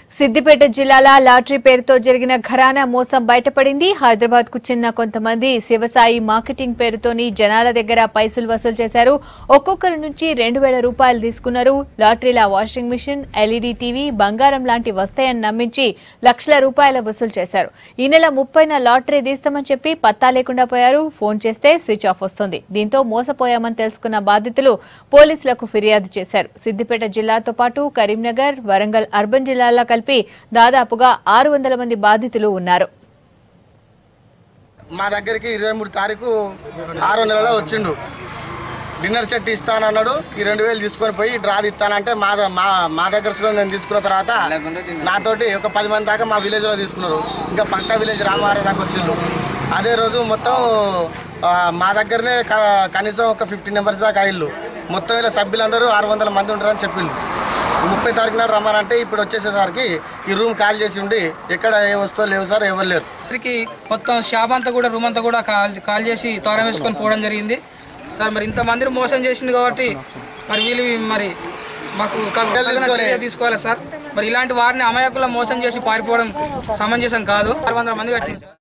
సిద్దిపేట జిల్లాల లాటరీ పేరుతో జరిగిన ఘరానా మోసం బయటపడింది హైదరాబాద్ కు చెందిన కొంతమంది శివసాయి మార్కెటింగ్ పేరుతోని జనాల దగ్గర పైసలు వసూలు చేశారు ఒక్కొక్కరి నుంచి రెండు వేల రూపాయలు తీసుకున్నారు లాటరీల వాషింగ్ మిషన్ ఎల్ఈడీ టీవీ బంగారం లాంటి వస్తాయని నమ్మించి లక్షల రూపాయల వసూలు చేశారు ఈ నెల ముప్పైన లాటరీ తీస్తామని చెప్పి పత్తా లేకుండా పోయారు ఫోన్ చేస్తే స్విచ్ ఆఫ్ వస్తుంది దీంతో మోసపోయామని తెలుసుకున్న బాధితులు పోలీసులకు ఫిర్యాదు చేశారు సిద్దిపేట జిల్లాతో పాటు కరీంనగర్ వరంగల్ అర్బన్ జిల్లాల కలిపి దాదాపుగా ఆరు వందల మంది బాధితులు ఉన్నారు మా దగ్గరికి ఇరవై మూడు తారీఖు ఆరో నెలలో వచ్చిండు డిన్నర్ సెట్ ఇస్తానన్నాడు ఈ రెండు వేలు తీసుకొని పోయి డ్రా ఇస్తానంటే మా ద- మా మా దగ్గర కూడా నేను తీసుకున్న తర్వాత నాతోటి ఒక పది మంది దాకా మా విలేజ్లో తీసుకున్నారు ఇంకా పక్క విలేజ్ రామవారి దాకా వచ్చిండు అదే రోజు మొత్తం ఆ, మా దగ్గరనే క- కనీసం ఒక ఫిఫ్టీ నెంబర్స్ దాకా అయ్యిళ్ళు మొత్తం ఇలా సభ్యులందరూ ఆరు వందల మంది ఉంటారని చెప్పిండు ముప్పై తారీఖు నాడు రమ్మనంటే ఇప్పుడు వచ్చేసేసరికి ఈ రూమ్ ఖాళీ చేసి ఉండి ఎక్కడ ఏ వస్తువులు లేవు సార్ ఎవరు లేరు ఇక్కడికి మొత్తం షాప్ అంతా కూడా రూమ్ అంతా కూడా కాల్ కాల్ చేసి తోరం వేసుకొని పోవడం జరిగింది సార్ మరి ఇంతమందిని మోసం చేసింది కాబట్టి మరి వీళ్ళు మరి మాకు ఒక తగిన చర్య తీసుకోవాలి సార్ మరి ఇలాంటి వారిని అమాయకుల మోసం చేసి పారిపోవడం సమంజసం కాదు ఆరు వందల మంది కట్టింది సార్